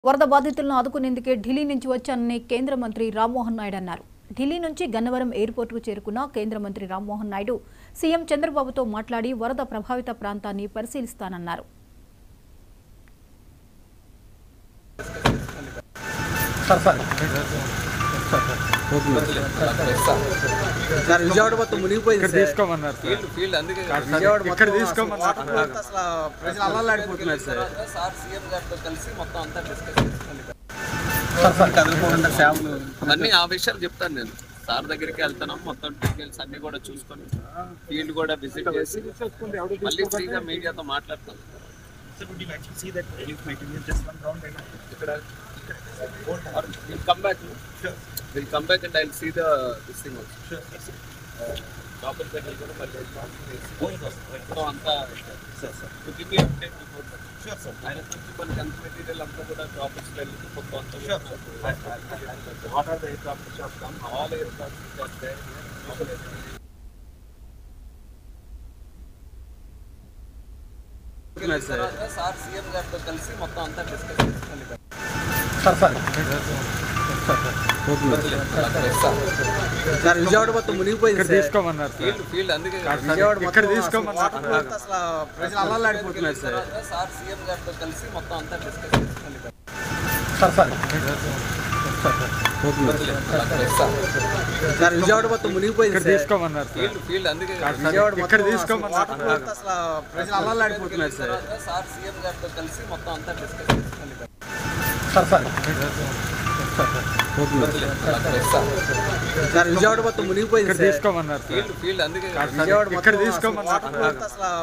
వరద బాధితులను ఆదుకునేందుకే ఢిల్లీ నుంచి వచ్చానని కేంద్ర మంత్రి రామ్మోహన్ నాయుడు అన్నారు ఢిల్లీ నుంచి గన్నవరం ఎయిర్పోర్టుకు చేరుకున్న కేంద్ర మంత్రి రామ్మోహన్ నాయుడు సీఎం చంద్రబాబుతో మాట్లాడి వరద ప్రభావిత ప్రాంతాన్ని పరిశీలిస్తానన్నారు సార్ సార్ సార్ విజయవాడ మొత్తం మునిగిపోయింది ఇక్కడ సార్. తీసుకోమన్నారు సార్ ఫీల్డ్ ఫీల్డ్ అందుకే కదా. విజయవాడ ఇక్కడ మొత్తం తీసుకోమన్నారు అసలు వాటర్ అంతా అసలు ప్రజలు అల్లలాడిపోతున్నారు సార్ తర్వాత సార్ సీఎం గారితో కలిసి మొత్తం అంతా డిస్కస్ చేసుకోండి సార్ సార్ కదలకుండా శాములు అన్ని ఆ విషయాలు చెప్తాను నేను సార్ దగ్గరికి వెళ్తున్నాం మొత్తం డీటెయిల్స్ అన్ని కూడా చూసుకొని ఫీల్డ్ కూడా విజిట్ చేసి మళ్ళీ ఫ్రీగా మీడియాతో మాట్లాడతాను Sir, would you like to see that relief material just one round and ఇక్కడ will come back will come back and I see the this thing also లోపల దగ్గర కూడా మళ్ళీ మొత్తం అంతా to give me update before sure sir ఆయన నుంచి కొన్ని కన్స్ మెటీరియల్ అంతా కూడా డ్రాపర్స్ వెళ్ళి మొత్తం అంతా Sure, what are the aircraft shop come all aircraft sir sir CM గారితో కలిసి మొత్తం అంతా డిస్కస్ చేసుకోండి సార్ సార్ సార్ విజయవాడ మొత్తం మునిగిపోయింది ఇక్కడ సార్. తీసుకోమన్నారు సార్ ఫీల్డ్ ఫీల్డ్ అందుకే కదా. విజయవాడ ఇక్కడ మొత్తం తీసుకోమన్నారు అసలు వాటర్ అంతా అసలు ప్రజలు అల్లలాడిపోతున్నారు సార్ తర్వాత సార్ సీఎం గారితో కలిసి మొత్తం అంతా డిస్కస్ చేసుకోండి సార్ సార్ సార్ విజయవాడ మొత్తం మునిగిపోయింది ఇక్కడ సార్. తీసుకోమన్నారు సార్ ఫీల్డ్ ఫీల్డ్ అందుకే కదా. విజయవాడ ఇక్కడ మొత్తం తీసుకోమన్నారు అసలు వాటర్ అంతా అసలు ప్రజలు అల్లలాడిపోతున్నారు సార్ తర్వాత సార్ సీఎం గారితో కలిసి మొత్తం అంతా డిస్కస్ చేసుకోండి సార్ సార్ సార్ విజయవాడ మొత్తం మునిగిపోయింది ఇక్కడ సార్. తీసుకోమన్నారు సార్ ఫీల్డ్ ఫీల్డ్ అందుకే కదా. విజయవాడ ఇక్కడ మొత్తం తీసుకోమన్నారు అసలు వాటర్ అంతా అసలు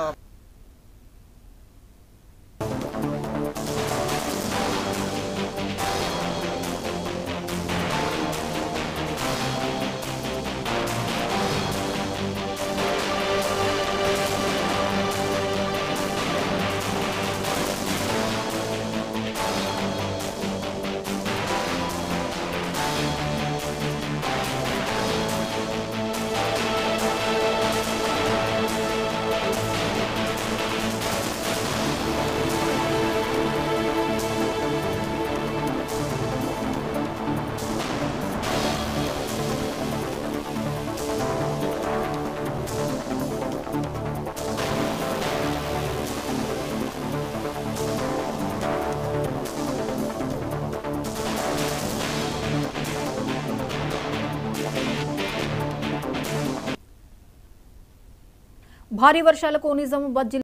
భారీ వర్షాలకు నిజామాబాద్ జిల్లా